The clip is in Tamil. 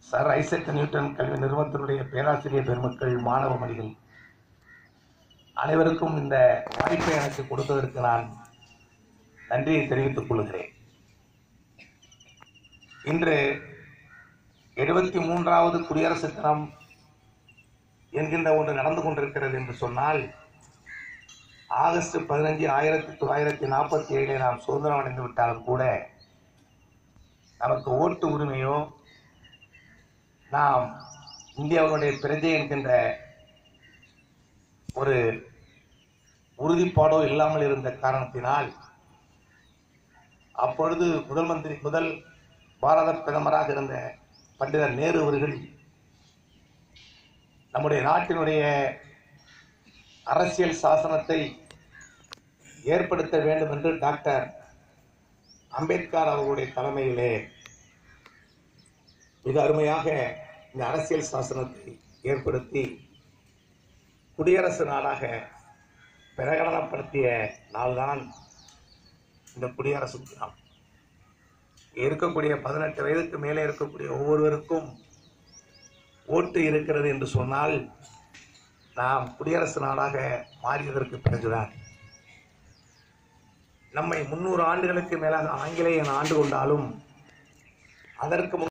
சர் ஐசக் நியூட்டன் கல்வி நிறுவனத்தினுடைய பேராசிரியர் பெருமக்கள் மாணவ மணிகள் அனைவருக்கும் இந்த வாய்ப்பை எனக்கு கொடுத்ததற்கு நான் நன்றியை தெரிவித்துக் கொள்கிறேன் இன்று எழுபத்தி மூன்றாவது குடியரசு தினம் என்கின்ற ஒன்று நடந்து கொண்டிருக்கிறது என்று சொன்னால் ஆகஸ்ட் பதினஞ்சு ஆயிரத்தி தொள்ளாயிரத்தி நாற்பத்தி ஏழில் நாம் சுதந்திரம் அடைந்து விட்டாலும் கூட நமக்கு ஓட்டு உரிமையோ நாம் இந்தியாவுடைய பிரஜை என்கின்ற ஒரு உறுதிப்பாடோ இல்லாமல் இருந்த காரணத்தினால் அப்பொழுது முதல் மந்திரி முதல் பாரத பிரதமராக இருந்த பண்டிதர் நேரு அவர்கள் நம்முடைய நாட்டினுடைய அரசியல் சாசனத்தை ஏற்படுத்த வேண்டும் என்று டாக்டர் அம்பேத்கர் அவர்களுடைய தலைமையிலே மிக அருமையாக இந்த அரசியல் சாசனத்தை ஏற்படுத்தி குடியரசு நாடாக பிரகடனப்படுத்திய நாள்தான் இந்த குடியரசு தினம் இருக்கக்கூடிய பதினெட்டு வயதுக்கு மேலே இருக்கக்கூடிய ஒவ்வொருவருக்கும் ஓட்டு இருக்கிறது என்று சொன்னால் நாம் குடியரசு நாடாக மாறியதற்கு பிறகுதான் நம்மை முன்னூறு ஆண்டுகளுக்கு மேலாக ஆங்கிலேயன் ஆண்டு கொண்டாலும் அதற்கு முன்